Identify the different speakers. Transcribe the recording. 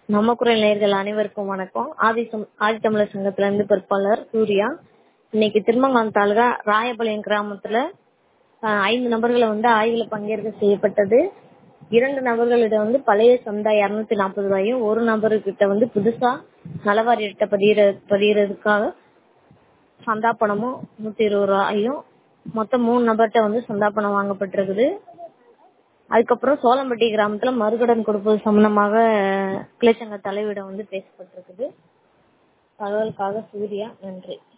Speaker 1: நம்ம குரல் நேயர்கள் அனைவருக்கும் வணக்கம் ஆதிசம் ஆதித்தமிழர் சங்கத்துல இருந்து பொறுப்பாளர் சூர்யா இன்னைக்கு திருமங்கலம் தாலுகா ராயபாளையம் கிராமத்துல ஆஹ், ஐந்து நபர்களை வந்து ஆய்வுல பங்கேற்க செய்யப்பட்டது இரண்டு நபர்களிடம் வந்து பழைய சந்தா இருநூத்தி நாற்பது ரூபாயும் ஒரு நபர்கிட்ட வந்து புதுசா நலவாரி அட்டை பதிகிற பதிகிறதுக்காக சந்தா பணமும் நூத்தி இருபது ரூபாயும் மொத்தம் மூணு நபர்கிட்ட வந்து சந்தா பணம் வாங்கப்பட்டிருக்குது அதுக்கப்புறம் சோளம்பட்டி கிராமத்துல மறுகடன் கொடுப்பது சம்பந்தமாக கிளைச்சங்க தலைவிடம் வந்து பேசப்பட்டிருக்குது தகவலுக்காக சூர்யா நன்றி